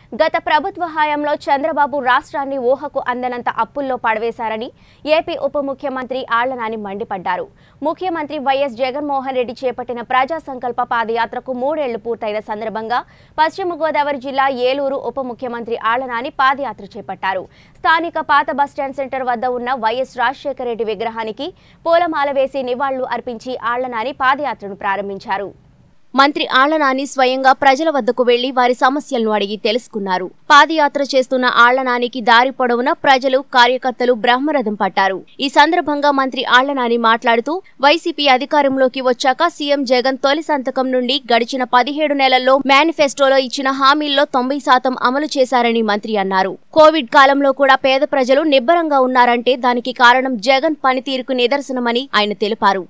గత ప్రభుత్వ హయాంలో చంద్రబాబు రాష్ట్రాన్ని ఊహకు అందనంత అప్పుల్లో పడవేశారని ఏపీ ఉప ముఖ్యమంత్రి ఆళ్లనాని మండిపడ్డారు ముఖ్యమంత్రి వైఎస్ జగన్మోహన్ రెడ్డి చేపట్టిన ప్రజా సంకల్ప పాదయాత్రకు మూడేళ్లు పూర్తయిన సందర్భంగా పశ్చిమ గోదావరి జిల్లా ఏలూరు ఉప ముఖ్యమంత్రి ఆళ్లనాని పాదయాత్ర చేపట్టారు స్థానిక పాత బస్టాండ్ సెంటర్ వద్ద ఉన్న వైఎస్ రాజశేఖర రెడ్డి విగ్రహానికి పూలమాల వేసి నివాళులు అర్పించి ఆళ్లనాని పాదయాత్రను ప్రారంభించారు మంత్రి ఆళ్లనాని స్వయంగా ప్రజల వద్దకు వెళ్లి వారి సమస్యలను అడిగి తెలుసుకున్నారు పాదయాత్ర చేస్తున్న ఆళ్లనానికి దారి పొడవున ప్రజలు కార్యకర్తలు బ్రహ్మరథం పట్టారు ఈ సందర్భంగా మంత్రి ఆళ్లనాని మాట్లాడుతూ వైసీపీ అధికారంలోకి వచ్చాక సీఎం జగన్ తొలి సంతకం నుండి గడిచిన పదిహేడు నెలల్లో మేనిఫెస్టోలో ఇచ్చిన హామీల్లో తొంభై శాతం అమలు చేశారని మంత్రి అన్నారు కోవిడ్ కాలంలో కూడా పేద ప్రజలు నిబ్బరంగా ఉన్నారంటే దానికి కారణం జగన్ పనితీరుకు నిదర్శనమని ఆయన తెలిపారు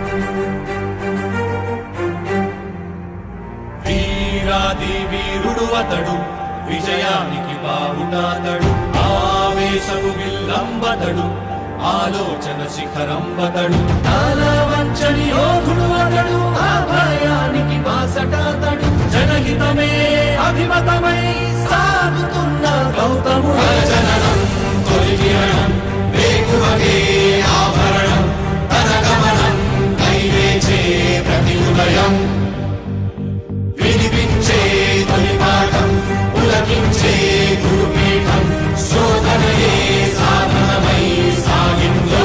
వీరాది వీరుడు అతడు విజయానికి బావుటాతడు ఆవేశము విల్లంబతడు ఆలోచన శిఖరంబతడు వంచని యోధుడు అతడు ఆ భయానికి బాసటాతడు జనహితమే అభిమతమై సాగుతున్న గౌతముడు జననం తొలి కిరణం వేకువగే ఆభరణం తన గమనం కైవేచే ప్రతి ఉదయం వినిపించే తొలి పాఠం పులకించే గురుపీఠం శోధనయే సాధనమై సాగిందో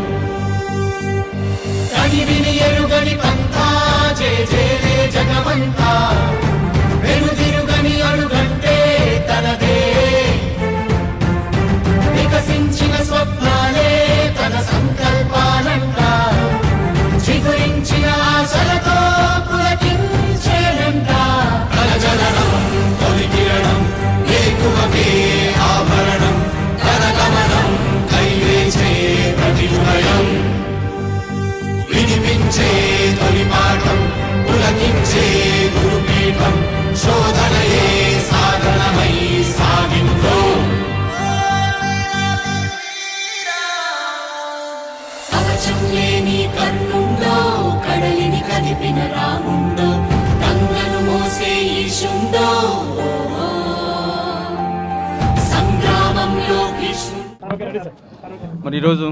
కనివిని ఎరుగని పంథా జే జేలే జగమంతా వెనుదిరుగని అడుగంటే తనదే వికసించిన స్వప్నాలే తన సంకల్పాలంట చిగురించిన ఆశలతో పులకించేనంట తన జననం తొలి కిరణం ఏకువకే ఆభరణం తన గమనం కైవేచే ప్రతి ఉదయం వినిపించే తొలి పాఠం పులకించే గురుపీఠం శోధనయే సాధనమై సాగిందో కవచం లేని కన్నుండో కడలిని కదిపిన రాముండో గంగను మోసే ఈశుండో సంగ్రామంలో కృష్ణుడు మరి ఈరోజు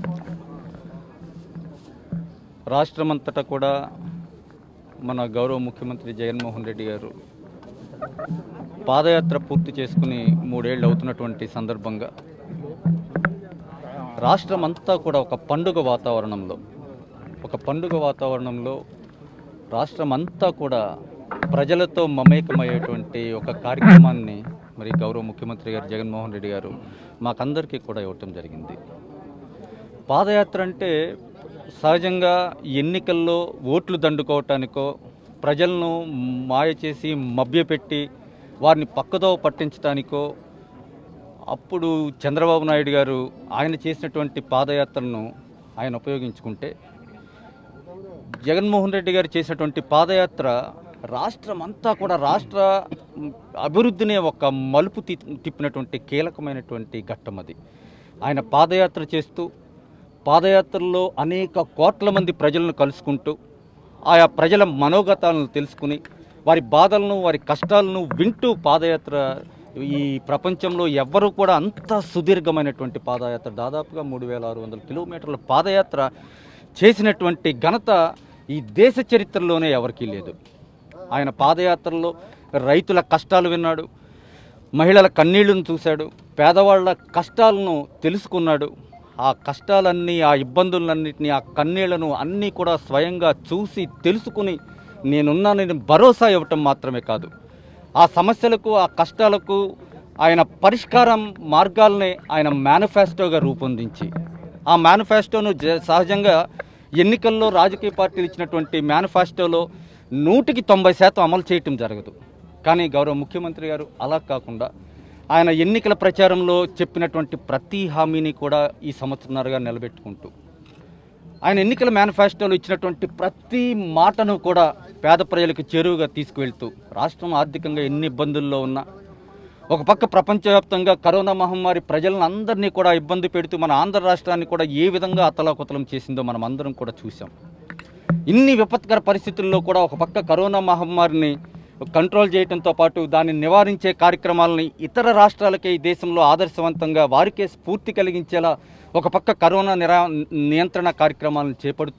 రాష్ట్రమంతటా కూడా మన గౌరవ ముఖ్యమంత్రి జగన్మోహన్ రెడ్డి గారు పాదయాత్ర పూర్తి చేసుకుని మూడేళ్ళు అవుతున్నటువంటి సందర్భంగా రాష్ట్రం అంతా కూడా ఒక పండుగ వాతావరణంలో ఒక పండుగ వాతావరణంలో రాష్ట్రం అంతా కూడా ప్రజలతో మమేకమయ్యేటువంటి ఒక కార్యక్రమాన్ని మరి గౌరవ ముఖ్యమంత్రి గారు జగన్మోహన్ రెడ్డి గారు మాకందరికీ కూడా ఇవ్వటం జరిగింది పాదయాత్ర అంటే సహజంగా ఎన్నికల్లో ఓట్లు దండుకోవటానికో ప్రజలను మాయ చేసి మభ్యపెట్టి వారిని పక్కదో పట్టించడానికో అప్పుడు చంద్రబాబు నాయుడు గారు ఆయన చేసినటువంటి పాదయాత్రను ఆయన ఉపయోగించుకుంటే జగన్మోహన్ రెడ్డి గారు చేసినటువంటి పాదయాత్ర రాష్ట్రం అంతా కూడా రాష్ట్ర మ్, అభివృద్ధిని ఒక మలుపు తి- తిప్పినటువంటి కీలకమైనటువంటి ఘట్టం అది ఆయన పాదయాత్ర చేస్తూ పాదయాత్రలో అనేక కోట్ల మంది ప్రజలను కలుసుకుంటూ ఆయా ప్రజల మనోగతాలను తెలుసుకుని వారి బాధలను వారి కష్టాలను వింటూ పాదయాత్ర ఈ ప్రపంచంలో ఎవ్వరూ కూడా అంత సుదీర్ఘమైనటువంటి పాదయాత్ర దాదాపుగా మూడు వేల ఆరు వందల కిలోమీటర్ల పాదయాత్ర చేసినటువంటి ఘనత ఈ దేశ చరిత్రలోనే ఎవరికీ లేదు ఆయన పాదయాత్రలో రైతుల కష్టాలు విన్నాడు మహిళల కన్నీళ్లను చూశాడు పేదవాళ్ళ కష్టాలను తెలుసుకున్నాడు ఆ కష్టాలన్నీ ఆ ఇబ్బందులన్నింటినీ ఆ కన్నీళ్లను అన్నీ కూడా స్వయంగా చూసి తెలుసుకుని నేనున్నానని భరోసా ఇవ్వటం మాత్రమే కాదు ఆ సమస్యలకు ఆ కష్టాలకు ఆయన పరిష్కారం మార్గాల్ని ఆయన మేనిఫెస్టోగా రూపొందించి ఆ మేనిఫెస్టోను జ- సహజంగా ఎన్నికల్లో రాజకీయ పార్టీలు ఇచ్చినటువంటి మేనిఫెస్టోలో నూటికి తొంభై శాతం అమలు చేయటం జరగదు కానీ గౌరవ ముఖ్యమంత్రి గారు అలా కాకుండా ఆయన ఎన్నికల ప్రచారంలో చెప్పినటువంటి ప్రతి హామీని కూడా ఈ సంవత్సరంన్నరగా నిలబెట్టుకుంటూ ఆయన ఎన్నికల మేనిఫెస్టోలో ఇచ్చినటువంటి ప్రతి మాటను కూడా పేద ప్రజలకు చేరువుగా తీసుకువెళ్తూ రాష్ట్రం ఆర్థికంగా ఎన్ని ఇబ్బందుల్లో ఉన్నా ఒక పక్క ప్రపంచవ్యాప్తంగా కరోనా మహమ్మారి ప్రజలను అందరినీ కూడా ఇబ్బంది పెడుతూ మన ఆంధ్ర రాష్ట్రాన్ని కూడా ఏ విధంగా అతలాకుతలం చేసిందో మనం అందరం కూడా చూసాం ఇన్ని విపత్కర పరిస్థితుల్లో కూడా ఒక పక్క కరోనా మహమ్మారిని కంట్రోల్ చేయడంతో పాటు దాన్ని నివారించే కార్యక్రమాలని ఇతర రాష్ట్రాలకే ఈ దేశంలో ఆదర్శవంతంగా వారికే స్ఫూర్తి కలిగించేలా ఒక పక్క కరోనా నిరా నియంత్రణ కార్యక్రమాలను చేపడుతూ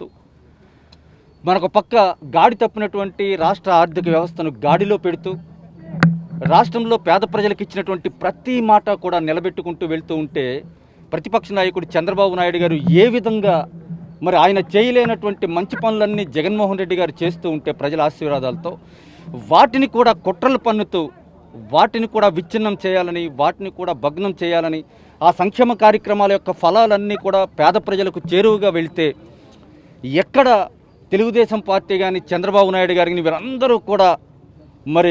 మరొక పక్క గాడి తప్పినటువంటి రాష్ట్ర ఆర్థిక వ్యవస్థను గాడిలో పెడుతూ రాష్ట్రంలో పేద ప్రజలకు ఇచ్చినటువంటి ప్రతి మాట కూడా నిలబెట్టుకుంటూ వెళ్తూ ఉంటే ప్రతిపక్ష నాయకుడు చంద్రబాబు నాయుడు గారు ఏ విధంగా మరి ఆయన చేయలేనటువంటి మంచి పనులన్నీ జగన్మోహన్ రెడ్డి గారు చేస్తూ ఉంటే ప్రజల ఆశీర్వాదాలతో వాటిని కూడా కుట్రలు పన్నుతూ వాటిని కూడా విచ్ఛిన్నం చేయాలని వాటిని కూడా భగ్నం చేయాలని ఆ సంక్షేమ కార్యక్రమాల యొక్క ఫలాలన్నీ కూడా పేద ప్రజలకు చేరువుగా వెళ్తే ఎక్కడ తెలుగుదేశం పార్టీ కానీ చంద్రబాబు నాయుడు గారిని వీరందరూ కూడా మరి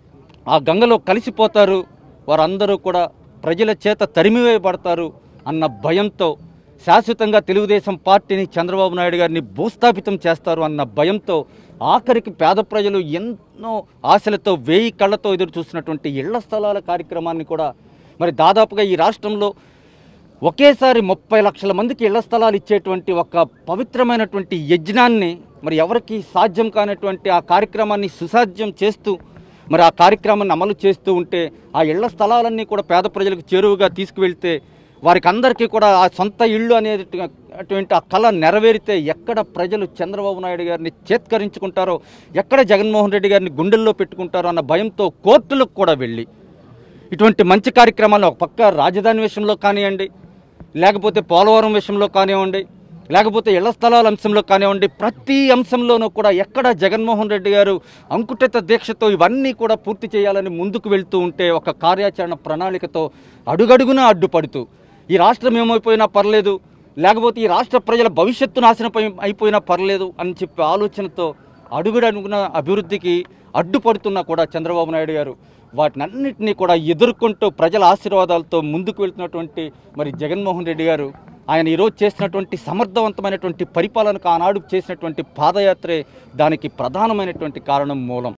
ఆ గంగలో కలిసిపోతారు వారందరూ కూడా ప్రజల చేత తరిమివేయబడతారు అన్న భయంతో శాశ్వతంగా తెలుగుదేశం పార్టీని చంద్రబాబు నాయుడు గారిని భూస్థాపితం చేస్తారు అన్న భయంతో ఆఖరికి పేద ప్రజలు ఎన్నో ఆశలతో వేయి కళ్ళతో ఎదురు చూస్తున్నటువంటి ఇళ్ల స్థలాల కార్యక్రమాన్ని కూడా మరి దాదాపుగా ఈ రాష్ట్రంలో ఒకేసారి ముప్పై లక్షల మందికి ఇళ్ల స్థలాలు ఇచ్చేటువంటి ఒక పవిత్రమైనటువంటి యజ్ఞాన్ని మరి ఎవరికి సాధ్యం కానటువంటి ఆ కార్యక్రమాన్ని సుసాధ్యం చేస్తూ మరి ఆ కార్యక్రమాన్ని అమలు చేస్తూ ఉంటే ఆ ఇళ్ల స్థలాలన్నీ కూడా పేద ప్రజలకు చేరువుగా తీసుకువెళ్తే వారికి అందరికీ కూడా ఆ సొంత ఇళ్ళు అనేది అటువంటి ఆ కళ నెరవేరితే ఎక్కడ ప్రజలు చంద్రబాబు నాయుడు గారిని చేత్కరించుకుంటారో ఎక్కడ జగన్మోహన్ రెడ్డి గారిని గుండెల్లో పెట్టుకుంటారో అన్న భయంతో కోర్టులకు కూడా వెళ్ళి ఇటువంటి మంచి కార్యక్రమాలు ఒక పక్క రాజధాని విషయంలో కానివ్వండి లేకపోతే పోలవరం విషయంలో కానివ్వండి లేకపోతే ఇళ్ల స్థలాల అంశంలో కానివ్వండి ప్రతి అంశంలోనూ కూడా ఎక్కడ జగన్మోహన్ రెడ్డి గారు అంకుటిత దీక్షతో ఇవన్నీ కూడా పూర్తి చేయాలని ముందుకు వెళ్తూ ఉంటే ఒక కార్యాచరణ ప్రణాళికతో అడుగడుగునా అడ్డుపడుతూ ఈ రాష్ట్రం ఏమైపోయినా పర్లేదు లేకపోతే ఈ రాష్ట్ర ప్రజల భవిష్యత్తు నాశనపై అయిపోయినా పర్లేదు అని చెప్పే ఆలోచనతో అడుగుడడుగున అభివృద్ధికి అడ్డుపడుతున్నా కూడా చంద్రబాబు నాయుడు గారు వాటినన్నింటినీ కూడా ఎదుర్కొంటూ ప్రజల ఆశీర్వాదాలతో ముందుకు వెళ్తున్నటువంటి మరి జగన్మోహన్ రెడ్డి గారు ఆయన ఈరోజు చేసినటువంటి సమర్థవంతమైనటువంటి పరిపాలనకు ఆనాడు చేసినటువంటి పాదయాత్రే దానికి ప్రధానమైనటువంటి కారణం మూలం